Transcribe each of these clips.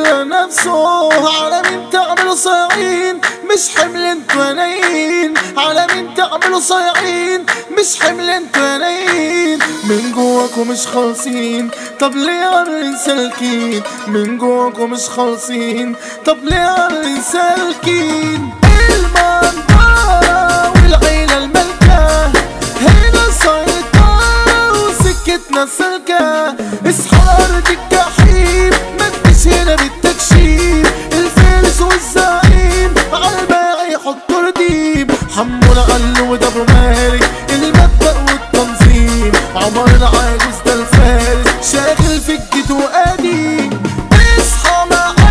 فاكر نفسه على مين تعملوا صايعين مش حمل انتوا نايين على مين تعملوا صايعين مش حمل انتوا نايين من جواكم مش خالصين طب ليه عاملين سالكين من جواكم مش خالصين طب ليه عاملين سالكين المنطقة والعيلة الملكة هنا سيطرة وسكتنا سلكة اصحى أرض الجحيم ما تجيش هنا بالتكشيف الفارس والزعيم عالباقي يحطوا رديم حمونا علو وده ابو مالك المبدأ والتنظيم عمر العاجوز ده الفارس شاغل في الجد وقديم اصحى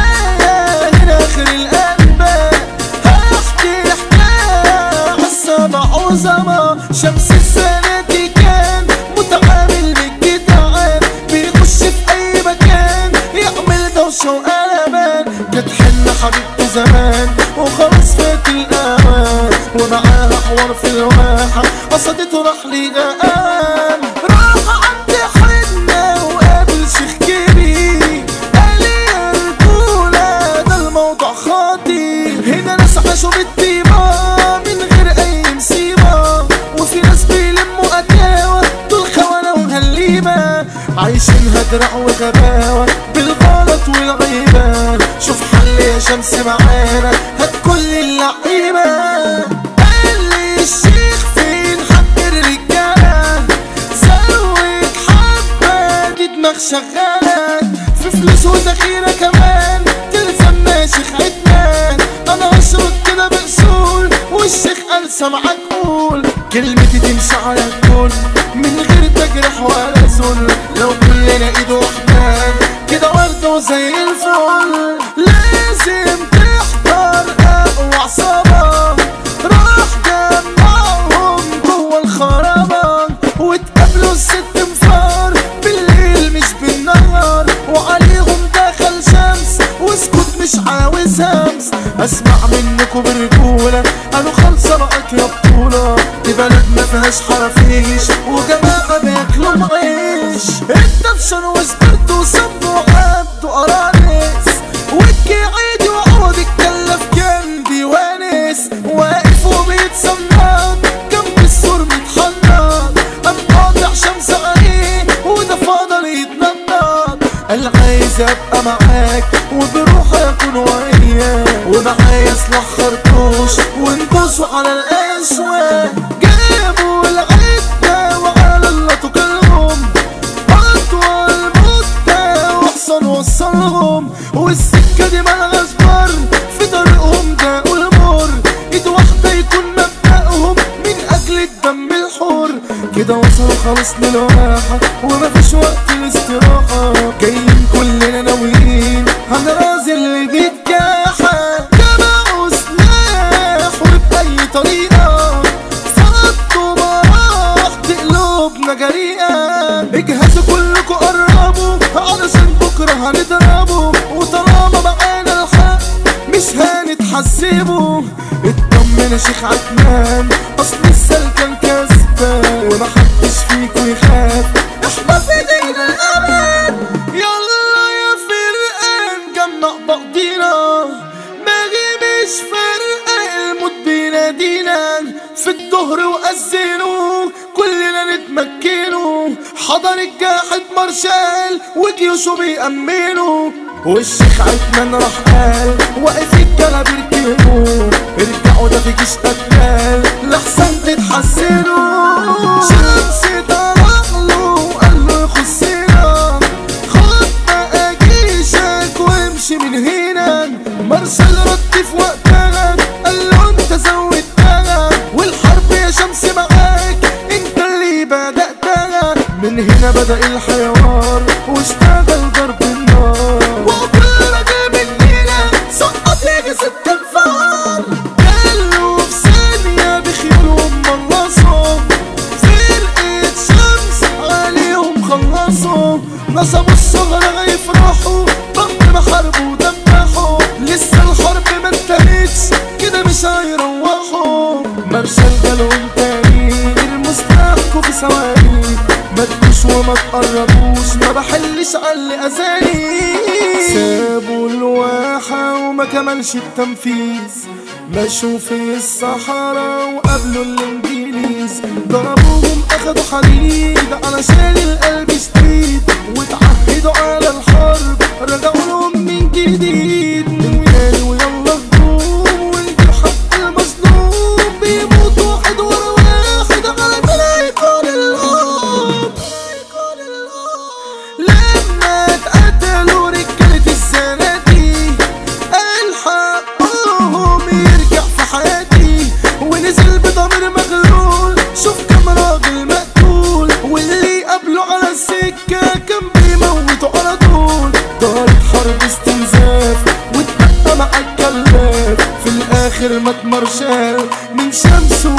معايا هنا اخر الانباء هحكي حكايه عالسبع عظمة شمس السنة دي كان متعامل بالجدعان بيخش في اي مكان يعمل دوشة وقلبان كانت حنة حبيبته زمان وخلاص فات الاوان ومعاها حوار في الواحة قصدته راح لي غقان راح عند حنة وقابل شيخ كبير قال لي يا رجولة ده الموضوع خاطر هنا ناس عاشوا بالطيبة من غير أي مصيبة وفي ناس بيلموا أكاوة دول خونة وهليمة عايشينها درع وغباوة بالغلط والغيبة شوف حل يا شمس معانا هات كل اللعيبة قال لي الشيخ فين حق الرجالة زود حبة دي دماغ شغالة في فلوس وذخيرة كمان تلزم ماشيخ عدنان انا هشرب كده بأصول والشيخ قال سمعك قول كلمتي تمشي على الكل من غير تجرح ولا ذل لو كلنا ايد واحدة كده وردة وزي الفل لازم تحضر اقوى عصابة راح جمعهم جوه الخرابة واتقابلوا الست انفار بالليل مش بالنهار وعليهم دخل شمس واسكت مش عاوز همس اسمع منكم برجولة قالوا خلصة بقت يا بطولة دي بلد ما فيهاش حرافيش وجماعة بياكلوا معيش الدبشن وسبرت وصبوا عبدوا قرانيس وكي عيدي وعوض الكلف كان ديوانس واقف وبيتصنط جنب السور متحنط قام قاطع شمس عليه وده فضل يتنطط قال عايز ابقى معاك وبروحي اكون وياك ومعايا سلاح خرطوش وندوسوا على الاسواق جابوا العدة وعلى الله توكلهم أطول مدة وحصل وصلهم والسكة دي ملغاش بر في طريقهم ده والمر ايد واحدة يكون مبدأهم من أجل الدم الحر كده وصلوا خلاص للراحة ومفيش وقت الاستراحة جايين كلنا ناويين هنرازي اللي بيتجاحة جمعوا سلاح وبأي طريقة صدوا مراح تقلبنا جريئة اجهزوا كلكوا قربوا علشان بكرة هنضربوا وطالما معانا الحق مش هنتحسبوا اطمن يا شيخ عدنان اصل السلكان كسبان ومحدش فيكوا يخاف احنا في ايدينا الامان يلا يا فرقان جمع بعضينا باغي مش فارقة الموت بينادينا في الظهر وأذنوا كلنا نتمكنوا حضر الجاحد مارشال وجيوشه بيأمنوا والشيخ عثمان راح قال واقف الجلب يركنوا ارجعوا ده في جيش قتال لحسن تتحسنوا شمس طلع له قال له يخصنا خد بقى جيشك وامشي من هنا مرسل رد في وقتها قال له انت زودتها والحرب يا شمس معاك انت اللي بدأتها من هنا بدأ الحوار واشتغل ضرب النار وكل راجل مننا سقط يجي ست انفار قالوا في ثانية بخيولهم ملصهم فرقة شمس عليهم خلصوا نصبوا الصغر هيفرحوا ضم محاربوا ودمحوا لسه الحرب ما انتهتش كده مش هيروحوا مرشال جالهم تاني المستحكوا في ثواني ما تجوش وما تقربوش ما بحلش على اللي اذاني سابوا الوقت كملش التنفيذ مشوا في الصحراء وقابلوا الانجليز ضربوهم اخدوا حديد علشان القلب شديد وتعهدوا على الحرب رجعوا لهم من جديد ويالي ويلا هجوم ونجيب حق المظلوم بيموت واحد ورا واحد على مين هيكون الأب لما اتقتلوا رجالة الزناتي الحقهم يرجع في حياتي ونزل بضمير مغلول شوف كم راجل مقتول واللي قبله على السكة كان بيموتوا على طول دارت حرب استنزاف واتبقى مع الكلاف في الاخر مات مارشال من شمس